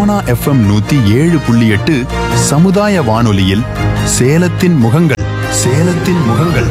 Sona FM நூத்தி ஏழு புள்ளி எட்டு சமுதாய வானொலியில் சேலத்தின் முகங்கள் சேலத்தின் முகங்கள்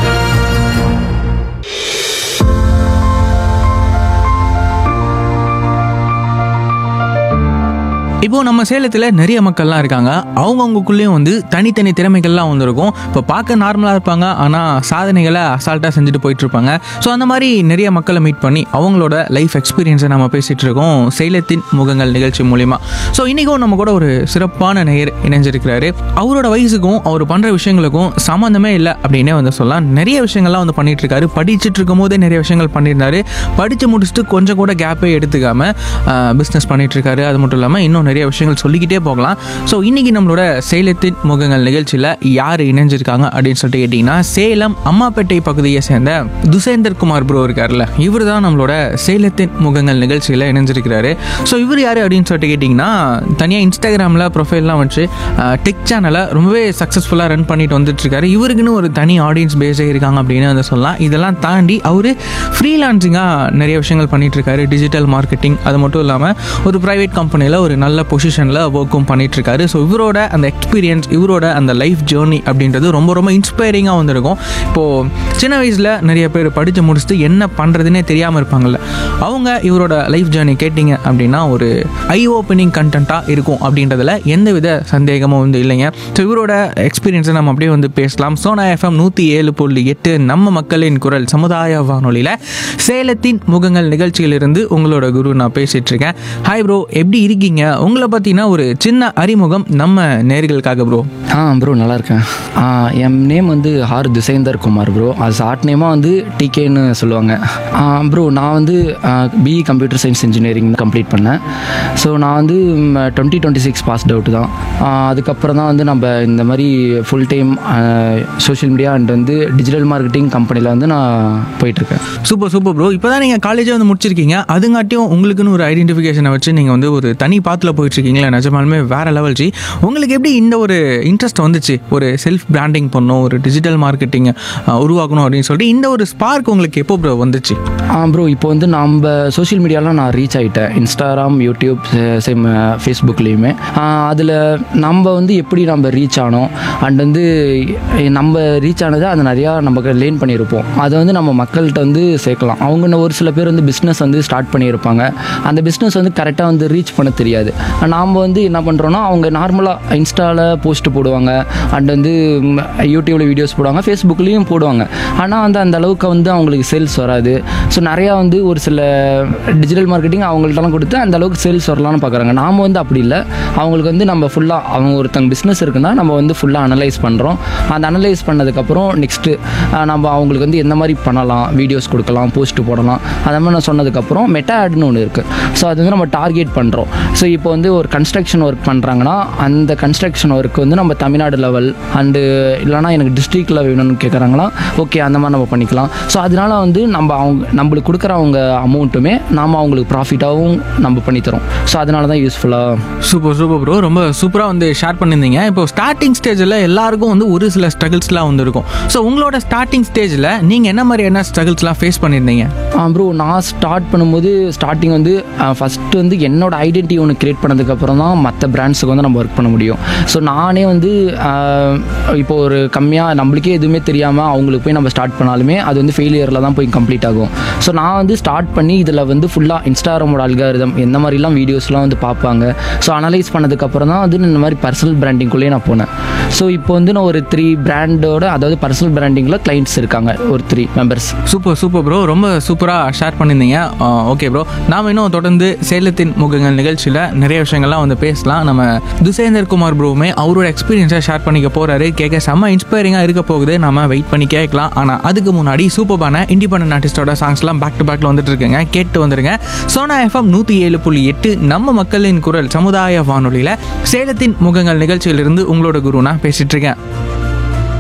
இப்போ நம்ம சேலத்தில் நிறைய மக்கள்லாம் இருக்காங்க அவங்கவுங்களுக்குள்ளேயும் வந்து தனித்தனி திறமைகள்லாம் வந்திருக்கும் இப்போ பார்க்க நார்மலாக இருப்பாங்க ஆனால் சாதனைகளை அசால்ட்டாக செஞ்சுட்டு போயிட்டு இருப்பாங்க ஸோ அந்த மாதிரி நிறைய மக்களை மீட் பண்ணி அவங்களோட லைஃப் எக்ஸ்பீரியன்ஸை நம்ம பேசிகிட்டு இருக்கோம் சேலத்தின் முகங்கள் நிகழ்ச்சி மூலிமா ஸோ இன்றைக்கும் நம்ம கூட ஒரு சிறப்பான நேயர் இணைஞ்சிருக்கிறாரு அவரோட வயசுக்கும் அவர் பண்ணுற விஷயங்களுக்கும் சம்மந்தமே இல்லை அப்படின்னே வந்து சொல்லலாம் நிறைய விஷயங்கள்லாம் வந்து பண்ணிட்டு இருக்காரு படிச்சுட்டு இருக்கும் போதே நிறைய விஷயங்கள் பண்ணியிருந்தாரு படித்து முடிச்சுட்டு கொஞ்சம் கூட கேப்பே எடுத்துக்காம பிஸ்னஸ் பண்ணிட்டு இருக்காரு அது மட்டும் இல்லாமல் இன்னும் நிறைய விஷயங்கள் சொல்லிக்கிட்டே போகலாம் ஸோ இன்னைக்கு நம்மளோட சேலத்தின் முகங்கள் நிகழ்ச்சியில் யார் இணைஞ்சிருக்காங்க அப்படின்னு சொல்லிட்டு கேட்டிங்கன்னா சேலம் அம்மாப்பேட்டை பகுதியை சேர்ந்த துசேந்தர் குமார் ப்ரோ இருக்கார்ல இவர் தான் நம்மளோட சேலத்தின் முகங்கள் நிகழ்ச்சியில் இணைஞ்சிருக்கிறாரு ஸோ இவர் யார் அப்படின்னு சொல்லிட்டு கேட்டிங்கன்னா தனியாக இன்ஸ்டாகிராமில் ப்ரொஃபைல்லாம் வச்சு டெக் சேனலை ரொம்பவே சக்ஸஸ்ஃபுல்லாக ரன் பண்ணிட்டு வந்துட்டு இருக்காரு இவருக்குன்னு ஒரு தனி ஆடியன்ஸ் பேஸே இருக்காங்க அப்படின்னு வந்து சொல்லலாம் இதெல்லாம் தாண்டி அவர் ஃப்ரீலான்சிங்காக நிறைய விஷயங்கள் பண்ணிட்டு இருக்காரு டிஜிட்டல் மார்க்கெட்டிங் அது மட்டும் இல்லாமல் ஒரு ப்ரைவேட் கம்பெனியில் ஒரு நல்ல பொசிஷனில் ஒர்க்கும் பண்ணிட்டு இருக்காரு ஸோ இவரோட அந்த எக்ஸ்பீரியன்ஸ் இவரோட அந்த லைஃப் ஜேர்னி அப்படின்றது ரொம்ப ரொம்ப இன்ஸ்பைரிங்காக வந்திருக்கும் இப்போது சின்ன வயசில் நிறைய பேர் படித்து முடிச்சுட்டு என்ன பண்ணுறதுனே தெரியாமல் இருப்பாங்கல்ல அவங்க இவரோட லைஃப் ஜேர்னி கேட்டிங்க அப்படின்னா ஒரு ஐ ஓப்பனிங் கண்டென்ட்டாக இருக்கும் அப்படின்றதுல எந்தவித சந்தேகமும் வந்து இல்லைங்க ஸோ இவரோட எக்ஸ்பீரியன்ஸை நம்ம அப்படியே வந்து பேசலாம் சோனா எஃப்எம் நூற்றி ஏழு புள்ளி எட்டு நம்ம மக்களின் குரல் சமுதாய வானொலியில் சேலத்தின் முகங்கள் நிகழ்ச்சியிலிருந்து உங்களோட குரு நான் பேசிட்டு இருக்கேன் ஹாய் ப்ரோ எப்படி இருக்கீங்க உங்களை பற்றினா ஒரு சின்ன அறிமுகம் நம்ம நேர்களுக்காக ப்ரோ ஆ ப்ரோ நல்லா இருக்கேன் ஆ, என் நேம் வந்து ஆர் துசேந்தர் குமார் ப்ரோ அது ஷார்ட் நேமாக வந்து டிகேன்னு சொல்லுவாங்க ப்ரோ நான் வந்து BE computer science engineering complete பண்ணேன் ஸோ நான் வந்து twenty twenty six pass out தான் ஆ, அதுக்கப்புறம் தான் வந்து நம்ம இந்த மாதிரி full time social media and வந்து டிஜிட்டல் மார்க்கெட்டிங் கம்பெனியில் வந்து நான் போயிட்டுருக்கேன் சூப்பர் சூப்பர் ப்ரோ இப்போ தான் நீங்கள் காலேஜே வந்து முடிச்சிருக்கீங்க அதுங்காட்டியும் உங்களுக்குன்னு ஒரு ஐடென்டிஃபிகேஷனை வச்சு நீங்கள் வந்து ஒரு தனி பாத்தில் போயிட்டுருக்கீங்களா நிஜமாலுமே வேறு லெவல் ஜி உங்களுக்கு எப்படி இந்த ஒரு இன்ட்ரெஸ்ட் வந்துச்சு ஒரு செல்ஃப் பிராண்டிங் பண்ணணும் ஒரு டிஜிட்டல் மார்க்கெட்டிங் உருவாக்கணும் அப்படின்னு சொல்லிட்டு இந்த ஒரு ஸ்பார்க் உங்களுக்கு எப்போ ப்ரோ வந்துச்சு ஆ ப்ரோ இப்போ வந்து நம்ம சோஷியல் மீடியாலாம் நான் ரீச் ஆகிட்டேன் இன்ஸ்டாகிராம் யூடியூப் சேம் ஃபேஸ்புக்லேயுமே அதில் நம்ம வந்து எப்படி நம்ம ரீச் ஆனோம் அண்ட் வந்து நம்ம ரீச் ஆனதை அது நிறையா நம்ம லேர்ன் பண்ணியிருப்போம் அதை வந்து நம்ம மக்கள்கிட்ட வந்து சேர்க்கலாம் அவங்க இன்னும் ஒரு சில பேர் வந்து பிஸ்னஸ் வந்து ஸ்டார்ட் பண்ணியிருப்பாங்க அந்த பிஸ்னஸ் வந்து கரெக்டாக வந்து ரீச் பண்ண தெரியாது நாம் வந்து என்ன பண்ணுறோன்னா அவங்க நார்மலாக இன்ஸ்டாவில் போஸ்ட் போடுவாங்க அண்ட் வந்து யூடியூப்பில் வீடியோஸ் போடுவாங்க ஃபேஸ்புக்லேயும் போடுவாங்க ஆனால் வந்து அந்த அளவுக்கு வந்து அவங்களுக்கு சேல்ஸ் வராது ஸோ நிறையா வந்து ஒரு சில டிஜிட்டல் மார்க்கெட்டிங் அவங்கள்ட்டலாம் கொடுத்து அந்த அளவுக்கு சேல்ஸ் வரலாம்னு பார்க்குறாங்க நாம் வந்து அப்படி இல்லை அவங்களுக்கு வந்து நம்ம ஃபுல்லாக அவங்க ஒருத்தங்க பிஸ்னஸ் இருக்குன்னா நம்ம வந்து ஃபுல்லாக அனலைஸ் பண்ணுறோம் அந்த அனலைஸ் பண்ணதுக்கப்புறம் நெக்ஸ்ட்டு நம்ம அவங்களுக்கு வந்து எந்த மாதிரி பண்ணலாம் வீடியோஸ் கொடுக்கலாம் போஸ்ட் போடலாம் அந்த மாதிரி நான் சொன்னதுக்கப்புறம் மெட்டா ஆட்னு ஒன்று இருக்குது ஸோ அது வந்து நம்ம டார்கெட் பண்ணுறோம் ஸோ இப்போ வந்து ஒரு கன்ஸ்ட்ரக்ஷன் ஒர்க் பண்ணுறாங்கன்னா அந்த கன்ஸ்ட்ரக்ஷன் ஒர்க் வந்து நம்ம தமிழ்நாடு லெவல் அண்டு இல்லைனா எனக்கு டிஸ்ட்ரிக்டில் வேணும்னு கேட்குறாங்களா ஓகே அந்த மாதிரி நம்ம பண்ணிக்கலாம் ஸோ அதனால வந்து நம்ம அவங்க நம்மளுக்கு கொடுக்குற அவங்க அமௌண்ட்டுமே நாம் அவங்களுக்கு ப்ராஃபிட்டாகவும் நம்ம பண்ணித்தரோம் ஸோ அதனால தான் யூஸ்ஃபுல்லாக சூப்பர் சூப்பர் ப்ரோ ரொம்ப சூப்பராக வந்து ஷேர் பண்ணியிருந்தீங்க இப்போ ஸ்டார்டிங் ஸ்டேஜில் எல்லாருக்கும் வந்து ஒரு சில ஸ்ட்ரகிள்ஸ்லாம் வந்து இருக்கும் ஸோ உங்களோட ஸ்டார்டிங் ஸ்டேஜில் நீங்கள் என்ன மாதிரியான ஸ்ட்ரகிள்ஸ்லாம் ஃபேஸ் பண்ணியிருந்தீங்க ப்ரோ நான் ஸ்டார்ட் பண்ணும்போது ஸ்டார்டிங் வந்து ஃபஸ்ட்டு வந்து என்னோட ஐடென்டிட்டி ஒன்று க்ரியேட் பண்ணதுக்கப்புறம் தான் மற்ற பிராண்ட்ஸுக்கு வந்து நம்ம ஒர்க் பண்ண முடியும் ஸோ நானே வந்து ஆஹ், இப்போ ஒரு கம்மியாக நம்மளுக்கே எதுவுமே தெரியாமல் அவங்களுக்கு போய் நம்ம ஸ்டார்ட் பண்ணாலுமே அது வந்து ஃபெயிலியரில் தான் போய் கம்ப்ளீட் ஆகும் ஸோ நான் வந்து ஸ்டார்ட் பண்ணி இதில் வந்து ஃபுல்லாக இன்ஸ்டாகிராமோட அல்காரிதம் எந்த மாதிரிலாம் வீடியோஸ்லாம் வந்து பார்ப்பாங்க ஸோ அனலைஸ் பண்ணதுக்கப்புறம் தான் வந்து இந்த மாதிரி பர்சனல் பிராண்டிங்குள்ளேயே நான் போனேன் ஸோ இப்போ வந்து நான் ஒரு த்ரீ பிராண்டோட அதாவது பர்சனல் பிராண்டிங்கில் கிளைண்ட்ஸ் இருக்காங்க ஒரு three members super super bro ரொம்ப சூப்பராக ஷேர் பண்ணியிருந்தீங்க ஓகே ப்ரோ நாம் இன்னும் தொடர்ந்து சேலத்தின் முகங்கள் நிகழ்ச்சியில் நிறைய விஷயங்கள்லாம் வந்து பேசலாம் நம்ம துசேந்தர் குமார் ப்ரோவுமே அவரோட எக்ஸ்பீரியன்ஸை ஷேர் பண்ணிக்க போகிறாரு கேட்க செம்ம இன்ஸ்பைரிங்காக இருக்க போகுது நம்ம வெயிட் பண்ணி கேட்கலாம் ஆனால் அதுக்கு முன்னாடி சூப்பரான இண்டிபெண்டன்ட் ஆர்டிஸ்டோட சாங்ஸ்லாம் பேக் டு பேக்கில் வந்துட்டு இருக்குங்க கேட்டு வந்துருங்க சோனா எஃப்எம் நூற்றி ஏழு புள்ளி எட்டு நம்ம மக்களின் குரல் சமுதாய வானொலியில் சேலத்தின் முகங்கள் நிகழ்ச்சியிலிருந்து உங்களோட குரு நான் பேசிட்டு இருக்கேன்